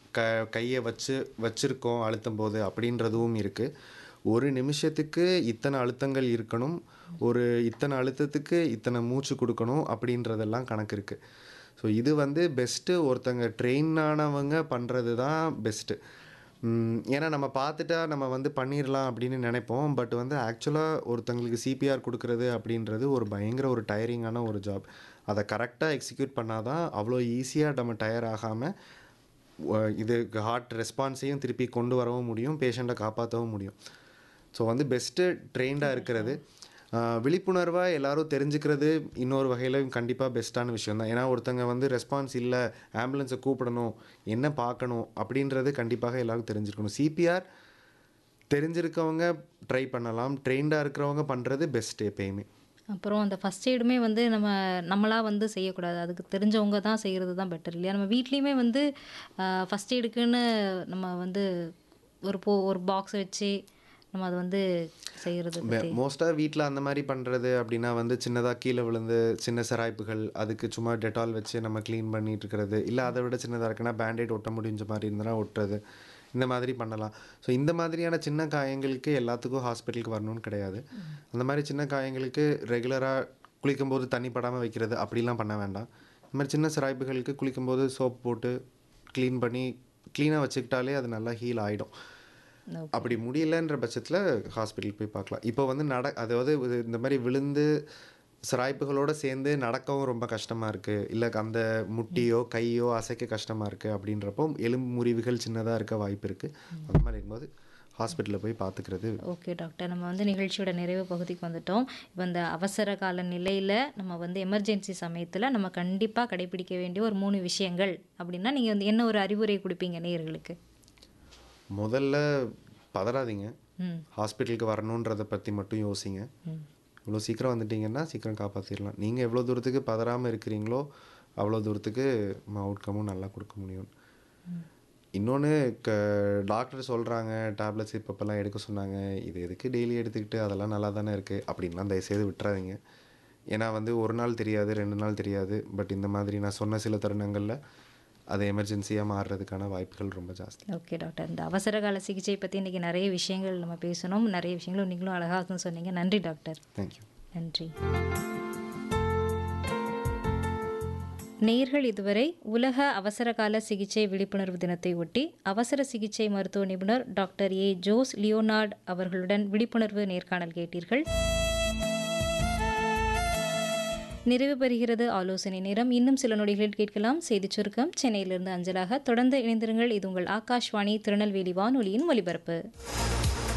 க கையை வச்சு வச்சுருக்கோம் அழுத்தும் போது அப்படின்றதும் இருக்குது ஒரு நிமிஷத்துக்கு இத்தனை அழுத்தங்கள் இருக்கணும் ஒரு இத்தனை அழுத்தத்துக்கு இத்தனை மூச்சு கொடுக்கணும் அப்படின்றதெல்லாம் கணக்கு இருக்குது ஸோ இது வந்து பெஸ்ட்டு ஒருத்தங்க ட்ரெயின் ஆனவங்க பண்ணுறது தான் பெஸ்ட்டு ஏன்னா நம்ம பார்த்துட்டா நம்ம வந்து பண்ணிடலாம் அப்படின்னு நினைப்போம் பட் வந்து ஆக்சுவலாக ஒருத்தங்களுக்கு சிபிஆர் கொடுக்கறது அப்படின்றது ஒரு பயங்கர ஒரு டயரிங்கான ஒரு ஜாப் அதை கரெக்டாக எக்ஸிக்யூட் பண்ணால் தான் அவ்வளோ ஈஸியாக நம்ம டயர் ஆகாமல் இது ஹார்ட் ரெஸ்பான்ஸையும் திருப்பி கொண்டு வரவும் முடியும் பேஷண்ட்டை காப்பாற்றவும் முடியும் ஸோ வந்து பெஸ்ட்டு ட்ரெயின்டாக இருக்கிறது விழிப்புணர்வாக எல்லாரும் தெரிஞ்சுக்கிறது இன்னொரு வகையில் கண்டிப்பாக பெஸ்ட்டான விஷயம் தான் ஏன்னா ஒருத்தங்க வந்து ரெஸ்பான்ஸ் இல்லை ஆம்புலன்ஸை கூப்பிடணும் என்ன பார்க்கணும் அப்படின்றது கண்டிப்பாக எல்லாரும் தெரிஞ்சிருக்கணும் சிபிஆர் தெரிஞ்சிருக்கவங்க ட்ரை பண்ணலாம் ட்ரெயின்டாக இருக்கிறவங்க பண்ணுறது பெஸ்ட் எப்பயுமே அப்புறம் அந்த ஃபஸ்ட் எய்டுமே வந்து நம்ம நம்மளாக வந்து செய்யக்கூடாது அதுக்கு தெரிஞ்சவங்க தான் செய்கிறது தான் பெட்டர் இல்லையா நம்ம வீட்லேயுமே வந்து ஃபஸ்ட் எய்டுக்குன்னு நம்ம வந்து ஒரு போ ஒரு பாக்ஸ் வச்சு நம்ம அதை வந்து செய்கிறது பற்றி மோஸ்ட்டாக வீட்டில் அந்த மாதிரி பண்ணுறது அப்படின்னா வந்து சின்னதாக கீழே விழுந்து சின்ன சராய்ப்புகள் அதுக்கு சும்மா டெட்டால் வச்சு நம்ம க்ளீன் பண்ணிட்டு இருக்கிறது இல்லை அதை விட சின்னதாக இருக்குன்னா பேண்டேட் ஒட்ட முடிஞ்ச மாதிரி இருந்தனா ஒட்டுறது இந்த மாதிரி பண்ணலாம் ஸோ இந்த மாதிரியான சின்ன காயங்களுக்கு எல்லாத்துக்கும் ஹாஸ்பிட்டலுக்கு வரணும்னு கிடையாது அந்த மாதிரி சின்ன காயங்களுக்கு ரெகுலராக குளிக்கும்போது தண்ணி படாமல் வைக்கிறது அப்படிலாம் பண்ண வேண்டாம் இந்த மாதிரி சின்ன சிராய்ப்புகளுக்கு குளிக்கும்போது சோப் போட்டு க்ளீன் பண்ணி க்ளீனாக வச்சுக்கிட்டாலே அது நல்லா ஹீல் ஆகிடும் அப்படி முடியலன்ற பட்சத்தில் ஹாஸ்பிட்டல் போய் பார்க்கலாம் இப்போ வந்து நட அதாவது இது- இந்த மாதிரி விழுந்து சிராய்ப்புகளோட சேர்ந்து நடக்கவும் ரொம்ப கஷ்டமாக இருக்குது இல்லை அந்த முட்டியோ கையோ அசைக்க கஷ்டமாக இருக்குது அப்படின்றப்போ எலும்பு முறிவுகள் சின்னதாக இருக்க வாய்ப்பு இருக்குது அந்த மாதிரி இருக்கும்போது ஹாஸ்பிட்டலில் போய் பார்த்துக்கிறது ஓகே டாக்டர் நம்ம வந்து நிகழ்ச்சியோட நிறைவு பகுதிக்கு வந்துட்டோம் இப்போ இந்த அவசர கால நிலையில் நம்ம வந்து எமர்ஜென்சி சமயத்தில் நம்ம கண்டிப்பாக கடைபிடிக்க வேண்டிய ஒரு மூணு விஷயங்கள் அப்படின்னா நீங்கள் வந்து என்ன ஒரு அறிவுரை கொடுப்பீங்க நேயர்களுக்கு முதல்ல பதறாதீங்க ம் ஹாஸ்பிட்டலுக்கு வரணுன்றதை பற்றி மட்டும் யோசிங்க ம் இவ்வளோ சீக்கிரம் வந்துட்டீங்கன்னா சீக்கிரம் காப்பாற்றிடலாம் நீங்கள் எவ்வளோ தூரத்துக்கு பதறாமல் இருக்கிறீங்களோ அவ்வளோ தூரத்துக்கு அவுட்கமும் நல்லா கொடுக்க முடியும் இன்னொன்று க டாக்டர் சொல்கிறாங்க டேப்லெட்ஸ் இப்பப்பெல்லாம் எடுக்க சொன்னாங்க இது எதுக்கு டெய்லி எடுத்துக்கிட்டு அதெல்லாம் நல்லா தானே இருக்குது அப்படின்லாம் தயவுசெய்து விட்டுறாதீங்க ஏன்னா வந்து ஒரு நாள் தெரியாது ரெண்டு நாள் தெரியாது பட் இந்த மாதிரி நான் சொன்ன சில தருணங்களில் அது எமர்ஜென்சியாக மாறுறதுக்கான வாய்ப்புகள் ரொம்ப ஜாஸ்தி ஓகே டாக்டர் இந்த அவசர கால சிகிச்சை பற்றி இன்றைக்கி நிறைய விஷயங்கள் நம்ம பேசணும் நிறைய விஷயங்களும் நீங்களும் அழகாக சொன்னீங்க நன்றி டாக்டர் தேங்க்யூ நன்றி நேர்கள் இதுவரை உலக அவசரகால சிகிச்சை விழிப்புணர்வு தினத்தை ஒட்டி அவசர சிகிச்சை மருத்துவ நிபுணர் டாக்டர் ஏ ஜோஸ் லியோனார்ட் அவர்களுடன் விழிப்புணர்வு நேர்காணல் கேட்டீர்கள் நிறைவு பெறுகிறது ஆலோசனை நேரம் இன்னும் சில நொடிகளில் கேட்கலாம் செய்திச் சுருக்கம் சென்னையிலிருந்து அஞ்சலாக தொடர்ந்து இணைந்திருங்கள் இது உங்கள் ஆகாஷ்வாணி திருநெல்வேலி வானொலியின் ஒலிபரப்பு